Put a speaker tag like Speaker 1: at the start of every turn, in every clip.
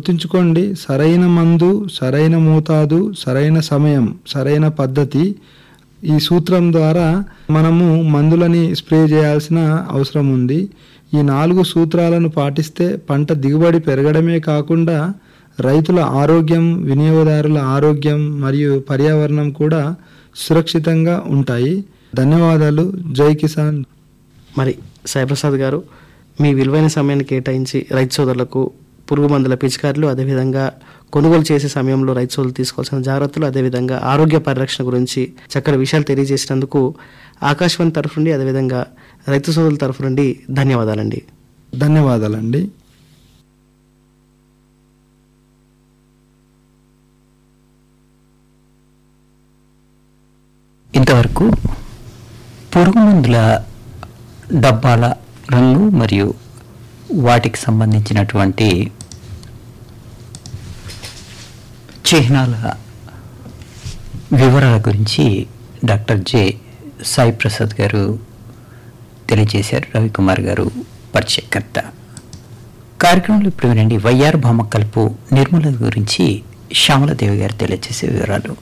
Speaker 1: గుర్తుంచుకోండి సరైన మందు సరైన మోతాదు సరైన సమయం సరైన పద్ధతి ఈ సూత్రం ద్వారా మనము మందులని స్ప్రే చేయాల్సిన అవసరం ఉంది ఈ నాలుగు సూత్రాలను పాటిస్తే పంట దిగుబడి పెరగడమే కాకుండా రైతుల ఆరోగ్యం వినియోగదారుల ఆరోగ్యం మరియు పర్యావరణం కూడా సురక్షితంగా ఉంటాయి ధన్యవాదాలు జై కిసాన్
Speaker 2: మరి సాయిప్రసాద్ గారు మీ విలువైన సమయాన్ని కేటాయించి రైతు సోదరులకు పురుగు మందుల పిచికారులు అదేవిధంగా కొనుగోలు చేసే సమయంలో రైతు సోదరులు తీసుకోవాల్సిన జాగ్రత్తలు అదేవిధంగా ఆరోగ్య పరిరక్షణ గురించి చక్కటి విషయాలు తెలియజేసినందుకు ఆకాశవాణి తరఫు నుండి అదేవిధంగా రైతు సోదరుల తరఫు నుండి ధన్యవాదాలండి
Speaker 1: ధన్యవాదాలండి
Speaker 3: ఇంతవరకు పురుగు మందుల డబ్బాల రంగు మరియు వాటికి సంబంధించినటువంటి చిహ్నాల వివరాల గురించి డాక్టర్ జె సాయి ప్రసాద్ గారు తెలియజేశారు రవికుమార్ గారు పరిచయకర్త కార్యక్రమంలో ఇప్పుడు వినండి వైఆర్ భామ కలుపు నిర్మూలన గురించి శ్యామలదేవి గారు తెలియజేసే వివరాలు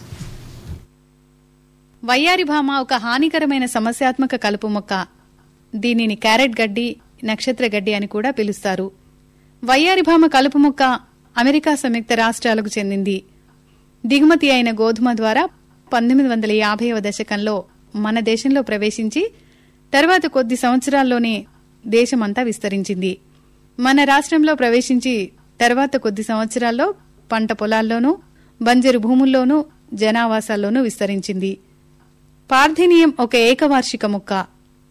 Speaker 4: వయ్యారి భామ ఒక హానికరమైన సమస్యాత్మక కలుపు మొక్క దీనిని క్యారెట్ గడ్డి నక్షత్ర గడ్డి అని కూడా పిలుస్తారు వయ్యారి భామ కలుపు మొక్క అమెరికా సంయుక్త రాష్ట్రాలకు చెందింది దిగుమతి అయిన గోధుమ ద్వారా పంతొమ్మిది వందల యాభైవ దశకంలో మన దేశంలో ప్రవేశించి తర్వాత కొద్ది సంవత్సరాల్లోనే దేశమంతా విస్తరించింది మన రాష్ట్రంలో ప్రవేశించి తర్వాత కొద్ది సంవత్సరాల్లో పంట పొలాల్లోనూ బంజరు భూముల్లోనూ జనావాసాల్లోనూ విస్తరించింది పార్థినియం ఒక ఏకవార్షిక మొక్క